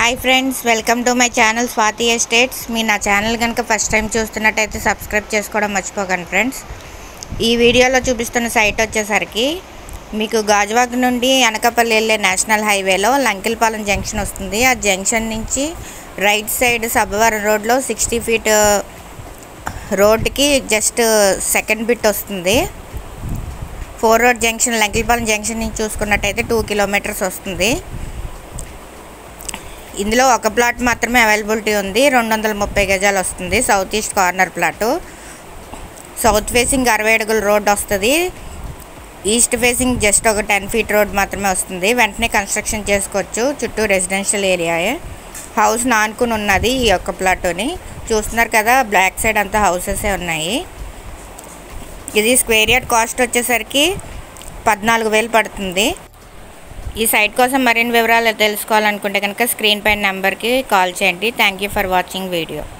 hi friends welcome to my channel Swathi estates మీరు నా channel కనుక ఫస్ట్ టైం చూస్తున్నట్టయితే సబ్స్క్రైబ్ చేసుకోవడం మర్చిపోకండి ఫ్రెండ్స్ ఈ వీడియోలో చూపిస్తున్న సైట్ వచ్చేసరికి మీకు గాజువాక నుండి అనకాపల్లి వెళ్ళే నేషనల్ హైవేలో లంకిల్పాలెం జంక్షన్ వస్తుంది ఆ జంక్షన్ నుంచి రైట్ సైడ్ సబ్బవరం రోడ్లో సిక్స్టీ ఫీట్ రోడ్కి జస్ట్ సెకండ్ బిట్ వస్తుంది four road junction Lankilpalem junction నుంచి చూసుకున్నట్టయితే టూ కిలోమీటర్స్ వస్తుంది ఇందులో ఒక ప్లాట్ మాత్రమే అవైలబిలిటీ ఉంది రెండు వందల ముప్పై గజాలు వస్తుంది south east corner plot south facing అరవై అడుగుల రోడ్ వస్తుంది ఈస్ట్ ఫేసింగ్ జస్ట్ ఒక టెన్ ఫీట్ రోడ్ మాత్రమే వస్తుంది వెంటనే కన్స్ట్రక్షన్ చేసుకోవచ్చు చుట్టూ రెసిడెన్షియల్ ఏరియాయే హౌస్ నానుకుని ఉన్నది ఈ యొక్క ప్లాట్ని చూస్తున్నారు కదా బ్లాక్ సైడ్ అంతా హౌసెసే ఉన్నాయి ఇది స్క్వేర్ యార్డ్ కాస్ట్ వచ్చేసరికి పద్నాలుగు వేలు పడుతుంది ఈ సైట్ కోసం మరిన్ని వివరాలు తెలుసుకోవాలనుకుంటే కనుక స్క్రీన్ పైన నెంబర్కి కాల్ చేయండి thank you for watching video